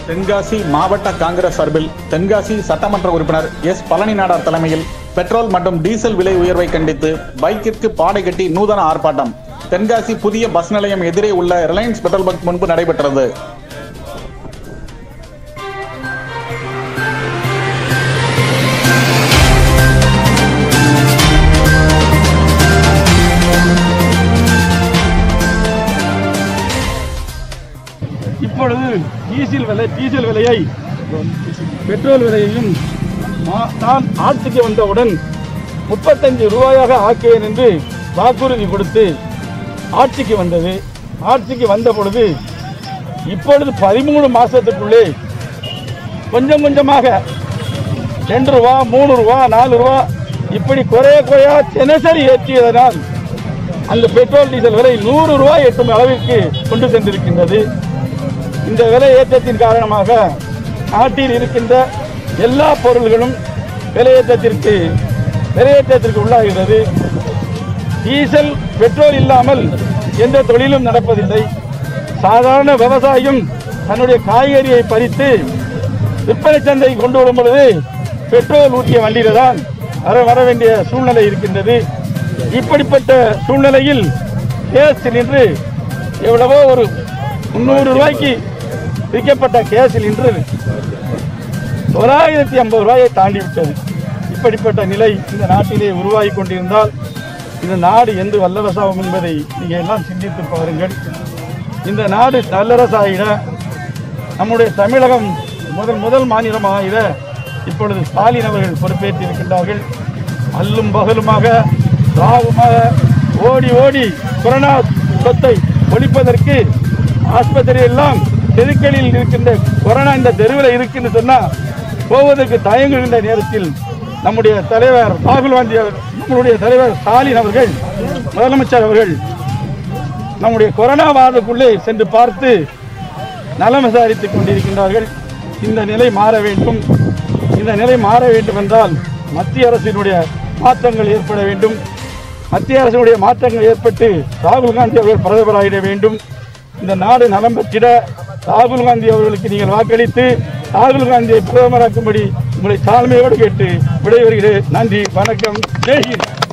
தென்காசி மாவட்ட காங்கிரஸ் சார்பில் தென்காசி சட்டமன்ற உறுப்பினர் எஸ் பழனிநாடார் தலைமையில் பெட்ரோல் மற்றும் டீசல் விலை உயர்வை கண்டித்து பைக்கிற்கு பாடை கட்டி நூதன ஆர்ப்பாட்டம் தென்காசி புதிய பஸ் நிலையம் எதிரே உள்ள ரிலையன்ஸ் பெட்ரோல் பங்க் முன்பு நடைபெற்றது இப்பொழுது டீசல் விலை டீசல் விலையை பெட்ரோல் விலையையும் மா- நான் ஆட்சிக்கு வந்தவுடன் முப்பத்தஞ்சு ரூபாயாக ஆக்குவேன் என்று வாக்குறுதி கொடுத்து ஆட்சிக்கு வந்தது ஆட்சிக்கு வந்த பொழுது இப்பொழுது பதிமூணு மாசத்துக்குள்ளே கொஞ்சம் கொஞ்சமாக ரெண்டு ரூபா மூணு ரூபா நாலு ரூபா இப்படி குறைய குறைய தினசரி ஏற்றியதனால் அந்த பெட்ரோல் டீசல் விலை நூறு ரூபாய் எட்டும் அளவிற்கு கொண்டு சென்றிருக்கின்றது இந்த விலை ஏற்றத்தின் காரணமாக நாட்டில் இருக்கின்ற எல்லா பொருள்களும் விலையேற்றத்திற்கு விலையேற்றத்திற்கு உள்ளாகிறது டீசல் பெட்ரோல் இல்லாமல் எந்த தொழிலும் நடப்பதில்லை சாதாரண விவசாயம் தன்னுடைய காய்கறியை பறித்து விற்பனை சந்தைக்கு கொண்டு வரும் பொழுது பெட்ரோல் ஊற்றிய வண்டியில தான் வர வர வேண்டிய சூழ்நிலை இருக்கின்றது இப்படிப்பட்ட சூழ்நிலையில் கேஸ் சிலிண்டர் எவ்வளவோ ஒரு முந்நூறு ரூபாய்க்கு விற்கப்பட்ட கேஸ் சிலிண்டர் தொள்ளாயிரத்தி ஐம்பது ரூபாயை தாண்டி விட்டது இப்படிப்பட்ட நிலை இந்த நாட்டிலே உருவாகி கொண்டிருந்தால் இந்த நாடு எந்த வல்லரசாகும் என்பதை நீங்கள் எல்லாம் சிந்தித்து பாருங்கள் இந்த நாடு நல்லரசாயிட நம்முடைய தமிழகம் முதல் முதல் மாநிலமாகிட இப்பொழுது ஸ்டாலின் அவர்கள் பொறுப்பேற்று இருக்கின்றார்கள் அல்லும் பகலுமாக ராவுமாக ஓடி ஓடி கொரோனா சொத்தை ஒழிப்பதற்கு ஆஸ்பத்திரி எல்லாம் தெருக்களில் இருக்கின்ற கொரோனா இந்த தெருவில் இருக்குன்னு சொன்னா போவதற்கு தயங்குகின்ற நேரத்தில் நம்முடைய தலைவர் ராகுல் காந்தி அவர் நம்முடைய தலைவர் ஸ்டாலின் அவர்கள் முதலமைச்சர் அவர்கள் நம்முடைய கொரோனா வார்டுக்குள்ளே சென்று பார்த்து நலம் விசாரித்துக் கொண்டிருக்கின்றார்கள் இந்த நிலை மாற வேண்டும் இந்த நிலை மாற வேண்டும் என்றால் மத்திய அரசினுடைய மாற்றங்கள் ஏற்பட வேண்டும் மத்திய அரசினுடைய மாற்றங்கள் ஏற்பட்டு ராகுல் காந்தி அவர்கள் பிரதமராகிட வேண்டும் இந்த நாடு நலம் பெற்றிட ராகுல் காந்தி அவர்களுக்கு நீங்கள் வாக்களித்து ராகுல் காந்தியை பிரதமராக்கும்படி உங்களை தாழ்மையோடு கேட்டு விடைபெறுகிறேன் நன்றி வணக்கம் ஜெய்ஹிந்த்